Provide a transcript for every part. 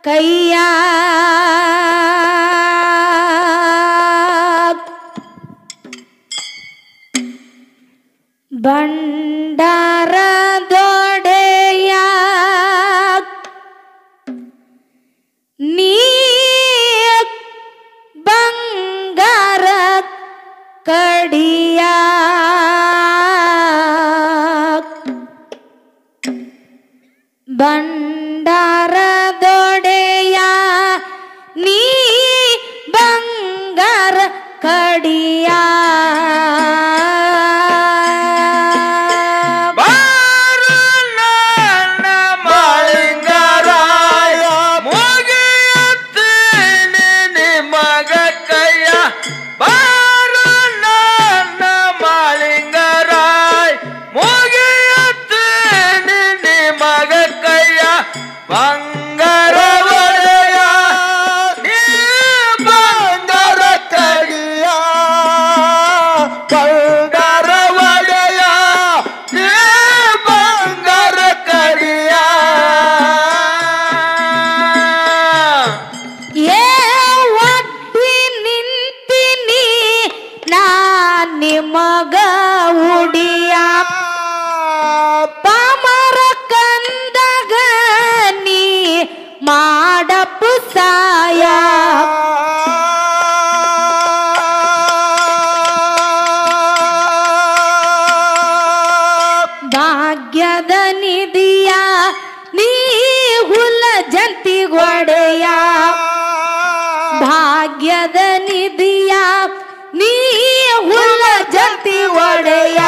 ಕೈಯ ಬಂಡಾರ ದೊಡೆಯ ನೀ ಬಂಗಾರ ಕಡಿಯ ಬಂಡಾರ ದೊಡೆಯ ನೀ ಬಂಗಾರ ಕಡಿಯ ಬಾರು ನನ್ನ ಮಾಳಿಂಗರಾಯ ಮುಗಿಯುತ್ತೀನಿ ನಿಮಗ ಕೈಯ ಬಾರು ನನ್ನ ಮಾಳಿಂಗರಾಯ ಮುಗಿಯುತ್ತೀನಿ ನಿಮಗ ಕೈಯ ಬಂಗಾರ ಒಡೆಯ ನೀ ಬಂಗಾರ ಕಡಿಯ ಬಂಗಾರ ಒಡೆಯ ನೀ ಬಂಗಾರ ಕಡಿಯ ಏ ಒಡ್ಡಿ ನಿಂತಿನಿ ನಾ ನಿಮಗ ಉಡಿಯ ಪಾಮರ ಕಂದಗ ನೀ ಮಾಡಪ್ಪು ಸಾಯ ಭಾಗ್ಯದ ನಿಧಿಯ ನೀ ಹುಲ ಜಂತಿಗೊಡೆಯ ಭಾಗ್ಯದ ನಿಧಿಯ ನೀ ಹುಲ ಜಂತಿ ಒಡೆಯ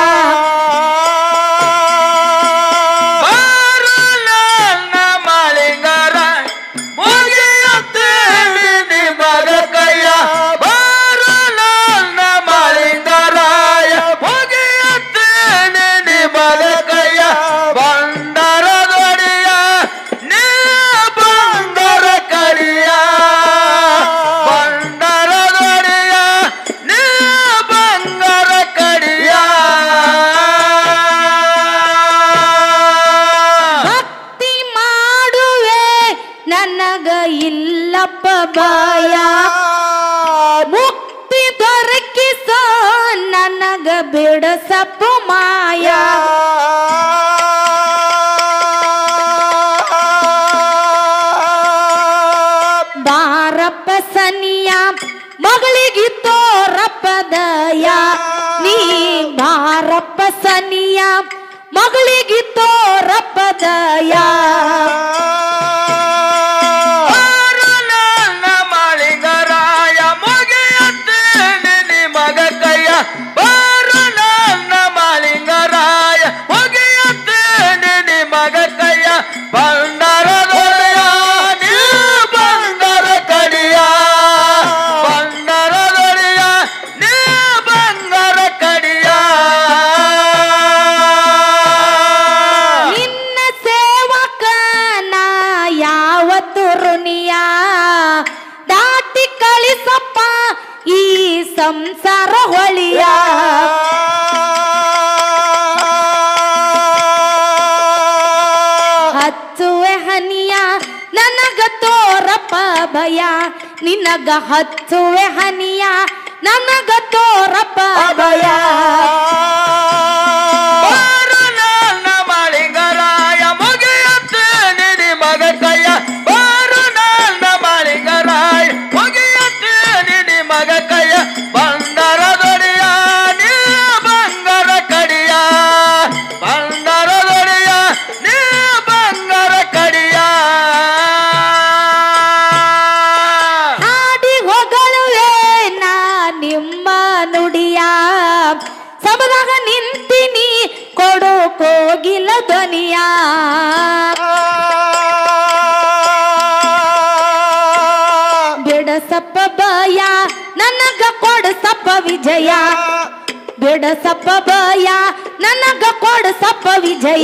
ಬಾರು ನನ್ನ ಮಾಳಿಂಗರ ಮುಗಿಯುತ್ತೇನೆ ನಿಮಗ ಕೈಯ ಬಾರು ನನ್ನ ಮಾಳಿಂಗರಾಯ ಮುಗಿಯುತ್ತೇನೆ ನಿಮಗ ಕೈಯ ಬಂಡರ ದೊಡೆಯ ನೀ ಬಂಡರ ಕಡಿಯ ಬಂಡರ ದೊಡೆಯ ನೀ ಬಂಗಾರ ಕಡಿಯ ಭಕ್ತಿ ಮಾಡುವೆ ನನಗ ಇಲ್ಲಪ್ಪ ಭಯ ಮುಕ್ತಿ ದೊರಕಿಸೋ ನನಗ ಬಿಡಸಪ್ಪ ಮಾಯ ಬಾರಪ್ಪ ಸನಿಯ ಮಗಳಿಗೆ ತೋರಪ್ಪ ದಯ ನೀ ಬಾರಪ್ಪ ಸನಿಯ ಮಗಳಿಗೆ ತೋರಪ್ಪ ದಯ ಬಾರು ನನ್ನ ಮಾಳಿಂಗರಾಯ ಮುಗಿಯುತ್ತೇನೆ ನಿಮಗ ಕೈಯ ಬಾರು ನನ್ನ ಮಾಳಿಂಗರಾಯ ಮುಗಿಯುತ್ತೇನೆ ನಿಮಗ ಕೈಯ ಬಂಡರ ದೊರೆಯ ನೀ ಬಂಗಾರ ಕಡಿಯ ಬಂಡರ ದೊರೆಯ ನೀ ಬಂಗಾರ ಕಡಿಯ ನಿನ್ನ ಸೇವಕ ನಾ ಯಾವತ್ತು ಋಣಿಯ ದಾಟಿ ಕಳಿಸಪ್ಪ ಈ ಸಂಸಾರ ಹೊಳಿಯ ಹಚ್ಚುವೆ ಹನಿಯ ನನಗ ತೋರಪ್ಪ ಭಯ ನಿನಗ ಹಚ್ಚುವೆ ಹನಿಯ ನನಗ ತೋರಪ್ಪ ಭಯ ಬಾರು ನನ್ನ ಮಾಳಿಂಗರಾಯ ಮುಗಿಯುತ್ತೇನೆ ನಿಮಗ ಕೈಯ ಬಾರು ನನ್ನ ಮಾಳಿಂಗರಾಯ ಮುಗಿಯುತ್ತೇನೆ ನಿಮಗ ಕೈಯ ಬಂದರ ದೊಡೆಯ ನೀ ಬಂಗಾರ ಕಡಿಯ ಬಂದರ ದೊಡೆಯ ನೀ ಬಂಗಾರ ಕಡಿಯ ಹಾಡಿ ಹೊಗಳುವೆ ನಾ ನಿಮ್ಮ ನುಡಿಯ ಸಬದಾಗ ನಿಂತಿನಿ ಕೊಡು ಕೋಗಿಲ ಧ್ವನಿಯ ಬಿಡಸಪ್ಪ ಭಯ ನನಗ ಕೊಡಸಪ್ಪ ವಿಜಯ ಬಿಡಸಪ್ಪ ಭಯ ನನಗ ಕೊಡಸಪ್ಪ ವಿಜಯ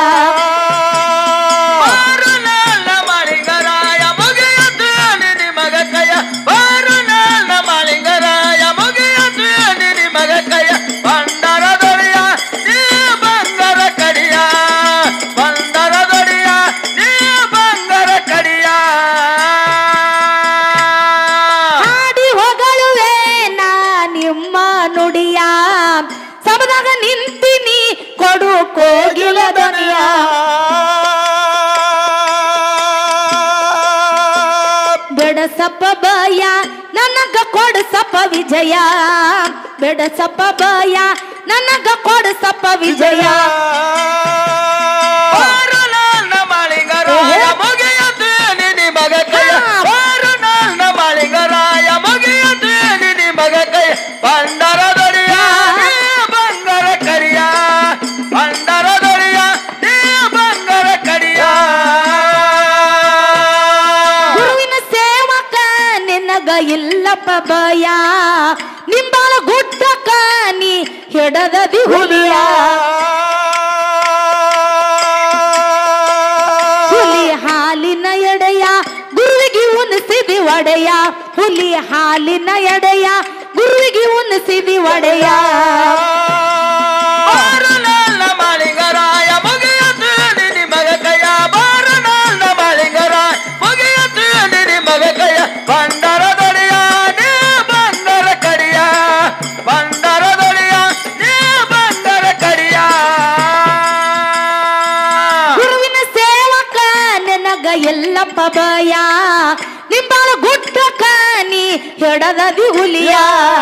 ಬಾರು ನನ್ನ ಮಾಳಿಂಗರಾಯ ಮುಗಿಯುತ್ತೇನೆ ನಿಮಗ ಕೈಯ ಬಾರು ನನ್ನ ಮಾಳಿಂಗರಾಯ ಮುಗಿಯುತ್ತೇನೆ ನಿಮಗ ಕೈಯ ಬಂದರ ದೊರೆಯ ನೀ ಬಂಗಾರ ಕಡಿಯ ಬಂದರ ದೊರೆಯ ನೀ ಬಂಗಾರ ಕಡಿಯ ಬೆಡಸಪ್ಪ ಭಯ ನನಗ ಕೊಡಸಪ್ಪ ವಿಜಯ ಬೆಡಸಪ್ಪ ಭಯ ನನಗ ಕೊಡಸಪ್ಪ ವಿಜಯ ಬಾರು ನನ್ನ ಮಾಳಿಂಗರಾಯ ಮುಗಿಯುತ್ತೇನೆ ನಿಮಗ ಕೈಯ ಬಾರು ನನ್ನ ಮಾಳಿಂಗರಾಯ ಮುಗಿಯುತ್ತೇನೆ ನಿಮಗ ಕೈಯ ಬಂಡರ ದೊಡಿಯ ನೀ ಬಂಗಾರ ಕರಿಯ ಬಂಡರ ದೊಡಿಯ ನೀ ಬಂಗಾರ ಕಡಿಯ ಗುರುವಿನ ಸೇವಕ ನಿನಗ ಇಲ್ಲಪ್ಪ ಭಯ ನಿಂಬಾಲ ಗುಡ್ಡಕ್ಕ ನೀ ಹಿಡದದಿ ಹುಲಿಯ ಹುಲಿ ಹಾಲಿನ ಎಡೆಯ ಗುರುವಿಗೆ ಉಣಿಸಿದಿ ಒಡೆಯ ಹುಲಿ ಹಾಲಿನ ಎಡೆಯ ಗುರುವಿಗೆ ಉಣಿಸಿದಿ ಒಡೆಯ ಬಾರು ನನ್ನ ಮಾಳಿಂಗರಾಯ ಮುಗಿಯುತ್ತೇನೆ ನಿಮಗ ಕೈಯ ಬಾರು ನನ್ನ ಮಾಳಿಂಗರಾಯ ಮುಗಿಯುತ್ತೇನೆ ನಿಮಗ ಕೈಯ ಬಂಡರ ದೊಡಿಯ ನೀ ಬಂಗಾರ ಕಡಿಯ ಬಂಡರ ದೊಡಿಯ ನೀ ಬಂಗಾರ ಕಡಿಯ ಗುರುವಿನ ಸೇವಕ ನಿನಗ ಎಲ್ಲಪ್ಪ ಭಯ ನಿಂಬಾಲ ಗುಡ್ಡಕ್ಕ ನೀ ಹಿಡದದಿ ಹುಲಿಯ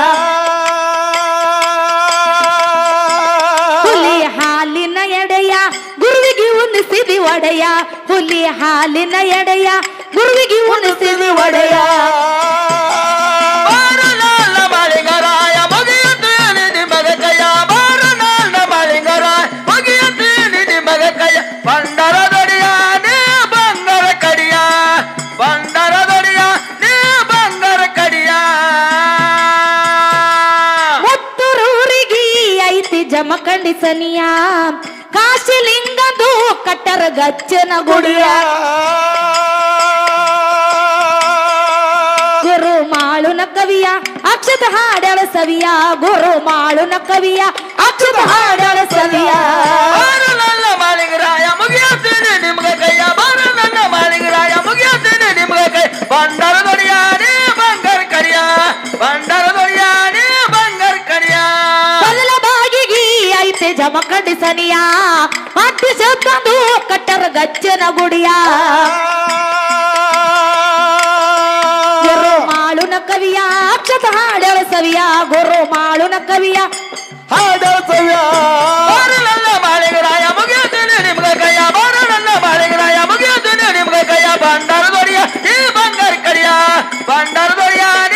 ಹುಲಿ ಹಾಲಿನ ಎಡೆಯ ಗುರುವಿಗೆ ಉಣಿಸಿದಿ ಒಡೆಯ ಹುಲಿ ಹಾಲಿನ ಎಡೆಯ ಗುರುವಿಗೆ ಉಣಿಸಿದಿ ಒಡೆಯ ಬಾರು ನನ್ನ ಮಾಳಿಂಗರಾಯ ಮುಗಿಯುತ್ತೇನೆ ನಿಮಗ ಕೈಯ ಬಾರು ನನ್ನ ಮಾಳಿಂಗರಾಯ ಮುಗಿಯುತ್ತೇನೆ ನಿಮಗ ಕೈಯ ಬಂಡರ ದೊಡಿಯ ನೀ ಬಂಗಾರ ಕಡಿಯ ಬಂಡರ ದೊಡಿಯ ನೀ ಬಂಗಾರ ಕಡಿಯ ಮುತ್ತೂರೂರಿಗೆ ಐತಿ ಜಮಖಂಡಿ ಸನಿಯ ಕಾಶಿಲಿಂಗದು ಕಟ್ಟರ ಗಚ್ಚನ ಗುಡಿಯ ಗುರು ಮಾಳುನ ಕವಿಯ ಅಕ್ಷತ ಹಾಡಳ ಸವಿಯ ಗುರು ಮಾಳುನ ಕವಿಯ ಅಕ್ಷತ ಹಾಡಳ ಸವಿಯ ಬಾರು ನನ್ನ ಮಾಳಿಂಗರಾಯ ಮುಗಿಯುತ್ತೇನೆ ನಿಮ್ಗ ಕೈಯ ಬಾರು ನನ್ನ ಮಾಳಿಂಗರಾಯ ಮುಗಿಯುತ್ತೇನೆ ನಿಮ್ಗ ಕೈ ಬಂಡರ ದೊಡಿಯ ನೀ ಬಂಗಾರ ಕಡಿಯ ಬಂಡರ ದೊಡಿಯ ನೀ ಬಂಗಾರ ಕಡಿಯ ಬದಲ ಬಾಗಿಗಿ ಐತೆ ಜಮಖಂಡಿ ಸನಿಯ ಅಟ್ಟಿ ಶಬ್ದದು ಕಟ್ಟರ ಗಚ್ಚನ ಗುಡಿಯ ಗುರು ಮಾಳುನ ಕವಿಯ ಅಕ್ಷತ ಹಾಡಳ ಸವಿಯ ಗುರು ಮಾಳುನ ಕವಿಯ ಬಾರು ನನ್ನ ಮಾಳಿಗರಾಯ ಮುಗಿಯುತ್ತೇನೆ ನಿಮ್ಗ ಕೈಯ ಬಾರು ನನ್ನ ಮಾಳಿಗರಾಯ ಮುಗಿಯುತ್ತೇನೆ ನಿಮ್ಗ ಕೈಯ ಬಂಡರ ದೊಡಿಯ ಈ ಬಂಗಾರ ಕಡಿಯ ಬಂಡರ ದೊಡಿಯ